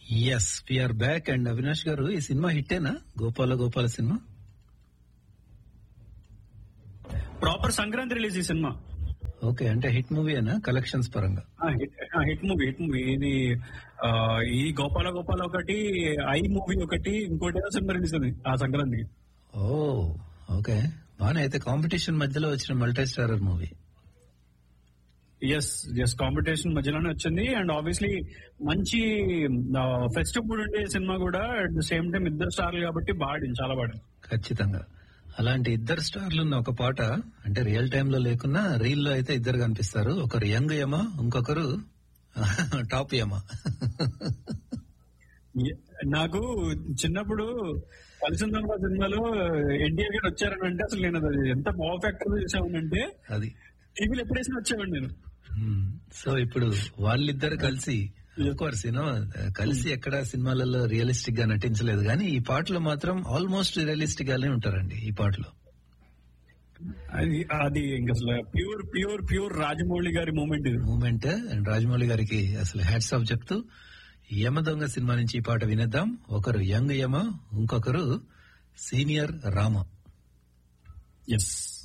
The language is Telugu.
yes PR back and Avinash garu ఈ సినిమా హిట్టేనా Gopala Gopala cinema proper Sankranti release ఈ సినిమా ఓకే అంటే హిట్ మూవీ అయినా కలెక్షన్స్ పరంగా హిట్ మూవీ హిట్ మూవీ ఇది ఆ, ఈ గోపాల గోపాల ఒకటి ఐ మూవీ ఒకటి ఇంకోటి ఏదో సినిమా రిలీజ్ ఉంది ఆ సంక్రాంతికి ఓ ఓకే బానే అయితే కాంపిటీషన్ మధ్యలో వచ్చిన multi starrer movie yes yes competition మధ్యలోనే వచ్చింది అండ్ ఆబ్వియస్లీ మంచి ఫెస్టివ్ మూడ్ ఉండే సినిమా కూడా అట్ ద సేమ్ టైం ఇద్దరు స్టార్లు కాబట్టి బాడింది చాలా బాడింది ఖచ్చితంగా అలాంటి ఇద్దరు స్టార్లు ఉన్న ఒక పాట అంటే రియల్ టైమ్ లో లేకున్నా రీల్ లో అయితే ఇద్దరు కనిపిస్తారు ఒకరు యంగ్ యమ ఇంకొకరు టాప్ యమ ఎ- నాకు చిన్నప్పుడు కలిసిందమ్మ సినిమాలో ఎన్టీఆర్ గారు వచ్చారని అంటే అసలు నేను అది ఎంత పర్ఫెక్ట్ చూసామనంటే అది టీవీలో ఎప్పుడైనా వచ్చేవాడిని నేను సో ఇప్పుడు వాళ్ళిద్దరు కలిసి కోర్స్ యూనో కలిసి ఎక్కడ సినిమాలలో రియలిస్టిక్ గా నటించలేదు కానీ ఈ పాటలో మాత్రం ఆల్మోస్ట్ రియలిస్టిక్ గానే ఉంటారండి ఈ పాటలో అది అది ఇంక అసలు ప్యూర్ ప్యూర్ ప్యూర్ రాజమౌళి గారి మూమెంట్ ఇది మూమెంట్ అండ్ రాజమౌళి గారికి అసలు హ్యాట్స్ ఆఫ్ చెప్తూ యమ దొంగ సినిమా నుంచి ఈ పాట వినేద్దాం ఒకరు యంగ్ యమ ఇంకొకరు సీనియర్ రామ ఎస్